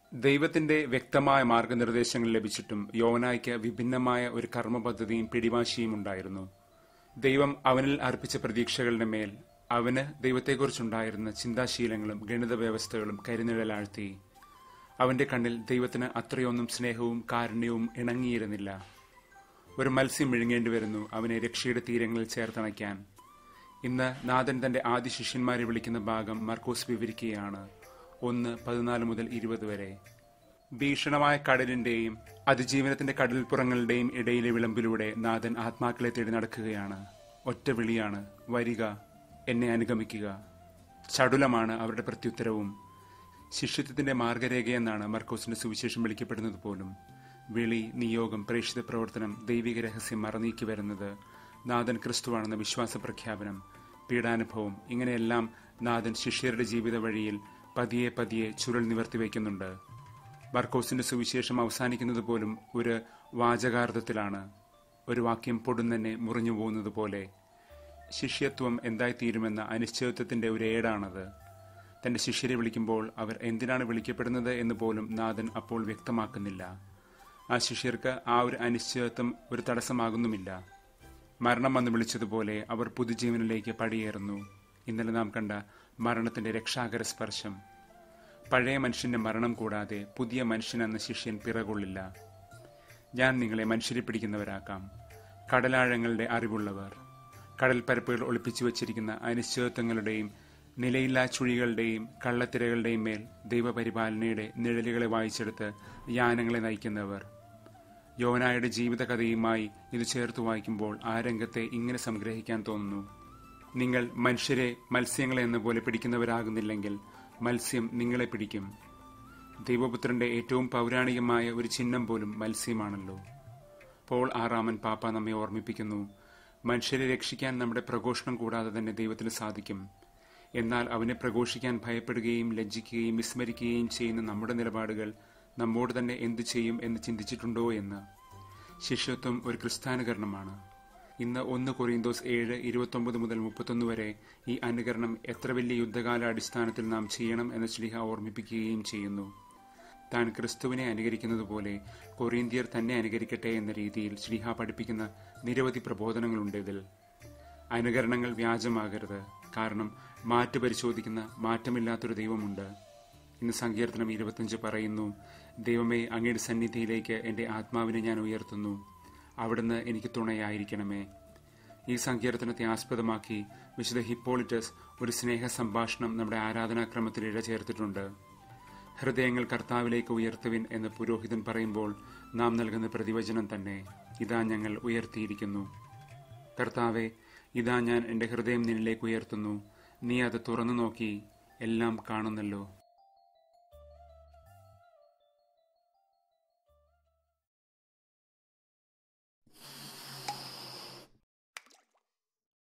ദൈവത്തിന്റെ വ്യക്തമായ മാർഗനിർദ്ദേശങ്ങൾ ലഭിച്ചിട്ടും യോവനായ്ക്ക് വിഭിന്നമായ ഒരു കർമ്മ പദ്ധതിയും പിടിവാശിയും ഉണ്ടായിരുന്നു ദൈവം അവനിൽ അർപ്പിച്ച പ്രതീക്ഷകളുടെ മേൽ അവന് ദൈവത്തെക്കുറിച്ചുണ്ടായിരുന്ന ചിന്താശീലങ്ങളും ഗണിത വ്യവസ്ഥകളും കരിനിഴലാഴ്ത്തി അവന്റെ കണ്ണിൽ ദൈവത്തിന് അത്രയൊന്നും സ്നേഹവും കാരുണ്യവും ഇണങ്ങിയിരുന്നില്ല ഒരു മത്സ്യം വിഴുങ്ങേണ്ടി വരുന്നു അവനെ രക്ഷയുടെ തീരങ്ങളിൽ ചേർത്തണയ്ക്കാൻ ഇന്ന് നാഥൻ തന്റെ ആദ്യ ശിഷ്യന്മാരെ വിളിക്കുന്ന ഭാഗം മർക്കോസ് വിവരിക്കുകയാണ് ഒന്ന് പതിനാല് മുതൽ ഇരുപത് വരെ ഭീഷണമായ കടലിന്റെയും അതിജീവനത്തിന്റെ കടൽപ്പുറങ്ങളുടെയും ഇടയിലെ വിളമ്പിലൂടെ നാഥൻ ആത്മാക്കളെ തേടി നടക്കുകയാണ് ഒറ്റ വിളിയാണ് വരിക എന്നെ അനുഗമിക്കുക ചടുലമാണ് അവരുടെ പ്രത്യുത്തരവും ശിഷ്യത്വത്തിന്റെ മാർഗരേഖയെന്നാണ് മർക്കോസിന്റെ സുവിശേഷം വിളിക്കപ്പെടുന്നത് പോലും വിളി നിയോഗം പ്രേക്ഷിത പ്രവർത്തനം ദൈവിക രഹസ്യം മറനീക്കി വരുന്നത് നാഥൻ ക്രിസ്തുവാണെന്ന വിശ്വാസ പ്രഖ്യാപനം പീഡാനുഭവം ഇങ്ങനെയെല്ലാം നാഥൻ ശിഷ്യരുടെ ജീവിത വഴിയിൽ പതിയെ പതിയെ ചുരുൾ നിവർത്തി വയ്ക്കുന്നുണ്ട് മർക്കോസിന്റെ സുവിശേഷം അവസാനിക്കുന്നത് പോലും ഒരു വാചകാർത്ഥത്തിലാണ് ഒരു വാക്യം പൊടുന്നന്നെ മുറിഞ്ഞു പോകുന്നത് പോലെ ശിഷ്യത്വം എന്തായിത്തീരുമെന്ന അനിശ്ചിതത്വത്തിന്റെ ഒരു ഏടാണത് തന്റെ ശിഷ്യരെ വിളിക്കുമ്പോൾ അവർ എന്തിനാണ് വിളിക്കപ്പെടുന്നത് എന്ന് പോലും നാഥൻ അപ്പോൾ വ്യക്തമാക്കുന്നില്ല ആ ശിഷ്യർക്ക് ആ ഒരു അനിശ്ചിതത്വം ഒരു തടസ്സമാകുന്നുമില്ല മരണം വന്ന് വിളിച്ചതുപോലെ അവർ പുതുജീവനിലേക്ക് പടിയേറുന്നു ഇന്നലെ നാം കണ്ട മരണത്തിന്റെ രക്ഷാകര സ്പർശം പഴയ മനുഷ്യന്റെ മരണം കൂടാതെ പുതിയ മനുഷ്യൻ എന്ന ശിഷ്യൻ പിറകൊള്ളില്ല ഞാൻ നിങ്ങളെ മനുഷ്യരെ പിടിക്കുന്നവരാക്കാം കടലാഴങ്ങളുടെ അറിവുള്ളവർ കടൽപ്പരപ്പുകൾ ഒളിപ്പിച്ചു വച്ചിരിക്കുന്ന അനിശ്ചിതത്വങ്ങളുടെയും നിലയില്ലാ ചുഴികളുടെയും കള്ളത്തിരകളുടെയും മേൽ ദൈവപരിപാലനയുടെ നിഴലുകളെ വായിച്ചെടുത്ത് യാനങ്ങളെ നയിക്കുന്നവർ യോനായുടെ ജീവിതകഥയുമായി ഇത് ചേർത്ത് വായിക്കുമ്പോൾ ആ രംഗത്തെ ഇങ്ങനെ സംഗ്രഹിക്കാൻ തോന്നുന്നു നിങ്ങൾ മനുഷ്യരെ മത്സ്യങ്ങളെ എന്ന പോലെ പിടിക്കുന്നവരാകുന്നില്ലെങ്കിൽ മത്സ്യം നിങ്ങളെ പിടിക്കും ദൈവപുത്രന്റെ ഏറ്റവും പൗരാണികമായ ഒരു ചിഹ്നം പോലും മത്സ്യമാണല്ലോ പോൾ ആറാമൻ പാപ്പ നമ്മെ ഓർമ്മിപ്പിക്കുന്നു മനുഷ്യരെ രക്ഷിക്കാൻ നമ്മുടെ പ്രഘോഷണം കൂടാതെ തന്നെ ദൈവത്തിന് സാധിക്കും എന്നാൽ അവനെ പ്രഘോഷിക്കാൻ ഭയപ്പെടുകയും ലജ്ജിക്കുകയും വിസ്മരിക്കുകയും ചെയ്യുന്ന നമ്മുടെ നിലപാടുകൾ നമ്മോട് തന്നെ എന്തു ചെയ്യും എന്ന് ചിന്തിച്ചിട്ടുണ്ടോ എന്ന് ശിഷ്യത്വം ഒരു ക്രിസ്ത്യാനുകരണമാണ് ഇന്ന് ഒന്ന് കൊറിയന്തോസ് ഏഴ് ഇരുപത്തൊമ്പത് മുതൽ മുപ്പത്തൊന്ന് വരെ ഈ അനുകരണം എത്ര വലിയ യുദ്ധകാല അടിസ്ഥാനത്തിൽ നാം ചെയ്യണം എന്ന് ശ്ലീഹ ഓർമ്മിപ്പിക്കുകയും ചെയ്യുന്നു താൻ ക്രിസ്തുവിനെ അനുകരിക്കുന്നത് പോലെ കൊറിയന്തിയർ തന്നെ അനുകരിക്കട്ടെ എന്ന രീതിയിൽ ശ്ലീഹ പഠിപ്പിക്കുന്ന നിരവധി പ്രബോധനങ്ങളുണ്ട് ഇതിൽ അനുകരണങ്ങൾ വ്യാജമാകരുത് കാരണം മാറ്റ് പരിശോധിക്കുന്ന മാറ്റമില്ലാത്തൊരു ദൈവമുണ്ട് ഇന്ന് സങ്കീർത്തനം ഇരുപത്തിയഞ്ച് പറയുന്നു ദൈവമേ അങ്ങയുടെ സന്നിധിയിലേക്ക് എൻ്റെ ആത്മാവിനെ ഞാൻ ഉയർത്തുന്നു അവിടുന്ന് എനിക്ക് തുണയായിരിക്കണമേ ഈ സങ്കീർത്തനത്തെ ആസ്പദമാക്കി വിശുദ്ധ ഹിപ്പോളിറ്റസ് ഒരു സ്നേഹ സംഭാഷണം നമ്മുടെ ആരാധനാക്രമത്തിൽ ഇഴ ചേർത്തിട്ടുണ്ട് ഹൃദയങ്ങൾ കർത്താവിലേക്ക് ഉയർത്തുവിൻ എന്ന് പുരോഹിതൻ പറയുമ്പോൾ നാം നൽകുന്ന പ്രതിവചനം തന്നെ ഇതാ ഞങ്ങൾ ഉയർത്തിയിരിക്കുന്നു കർത്താവെ ഇതാ ഞാൻ എൻ്റെ ഹൃദയം നിന്നിലേക്ക് ഉയർത്തുന്നു നീ അത് തുറന്നു നോക്കി എല്ലാം കാണുന്നല്ലോ